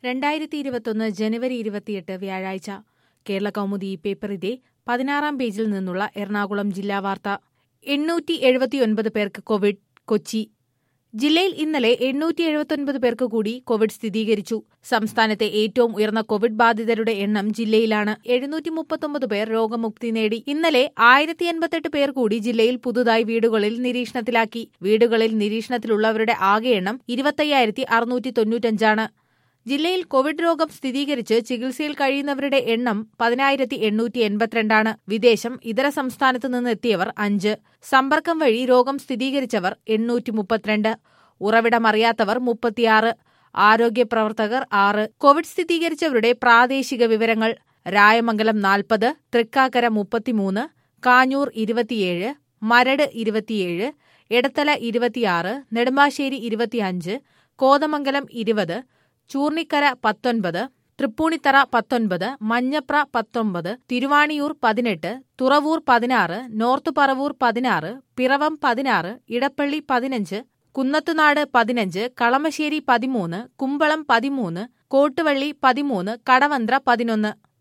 രണ്ടായിരത്തി ഇരുപത്തൊന്ന് ജനുവരി ഇരുപത്തിയെട്ട് വ്യാഴാഴ്ച കേരള കൗമുദി പേപ്പറിന്റെ പതിനാറാം പേജിൽ നിന്നുള്ള എറണാകുളം ജില്ലാ വാർത്ത എണ്ണൂറ്റി എഴുപത്തിയൊൻപത് പേർക്ക് കോവിഡ് കൊച്ചി ജില്ലയിൽ ഇന്നലെ എണ്ണൂറ്റി എഴുപത്തൊൻപത് പേർക്ക് കൂടി കോവിഡ് സ്ഥിരീകരിച്ചു സംസ്ഥാനത്തെ ഏറ്റവും ഉയർന്ന കോവിഡ് ബാധിതരുടെ എണ്ണം ജില്ലയിലാണ് എഴുന്നൂറ്റി മുപ്പത്തൊമ്പത് പേർ രോഗമുക്തി നേടി ഇന്നലെ ആയിരത്തി എൺപത്തെട്ട് പേർ കൂടി ജില്ലയിൽ പുതുതായി വീടുകളിൽ നിരീക്ഷണത്തിലാക്കി വീടുകളിൽ നിരീക്ഷണത്തിലുള്ളവരുടെ ആകെ എണ്ണം ഇരുപത്തയ്യായിരത്തി അറുന്നൂറ്റി തൊണ്ണൂറ്റഞ്ചാണ് ജില്ലയിൽ കോവിഡ് രോഗം സ്ഥിരീകരിച്ച് ചികിത്സയിൽ കഴിയുന്നവരുടെ എണ്ണം പതിനായിരത്തി എണ്ണൂറ്റി എൺപത്തിരണ്ടാണ് വിദേശം ഇതര സംസ്ഥാനത്തു നിന്നെത്തിയവർ അഞ്ച് സമ്പർക്കം വഴി രോഗം സ്ഥിരീകരിച്ചവർ എണ്ണൂറ്റി മുപ്പത്തിരണ്ട് ഉറവിടമറിയാത്തവർ മുപ്പത്തിയാറ് ആരോഗ്യ പ്രവർത്തകർ ആറ് കോവിഡ് സ്ഥിരീകരിച്ചവരുടെ പ്രാദേശിക വിവരങ്ങൾ രായമംഗലം നാൽപ്പത് തൃക്കാക്കര മുപ്പത്തിമൂന്ന് കാഞ്ഞൂർ ഇരുപത്തിയേഴ് മരട് ഇരുപത്തിയേഴ് എടത്തല ഇരുപത്തിയാറ് നെടുമ്പാശ്ശേരി ഇരുപത്തിയഞ്ച് കോതമംഗലം ഇരുപത് ചൂർണിക്കര പത്തൊൻപത് തൃപ്പൂണിത്തറ പത്തൊൻപത് മഞ്ഞപ്ര പത്തൊമ്പത് തിരുവാണിയൂർ പതിനെട്ട് തുറവൂർ പതിനാറ് നോർത്ത് പറവൂർ പതിനാറ് പിറവം പതിനാറ് ഇടപ്പള്ളി പതിനഞ്ച് കുന്നത്തുനാട് പതിനഞ്ച് കളമശ്ശേരി പതിമൂന്ന് കുമ്പളം പതിമൂന്ന് കോട്ടുവള്ളി പതിമൂന്ന് കടവന്ത്ര പതിനൊന്ന്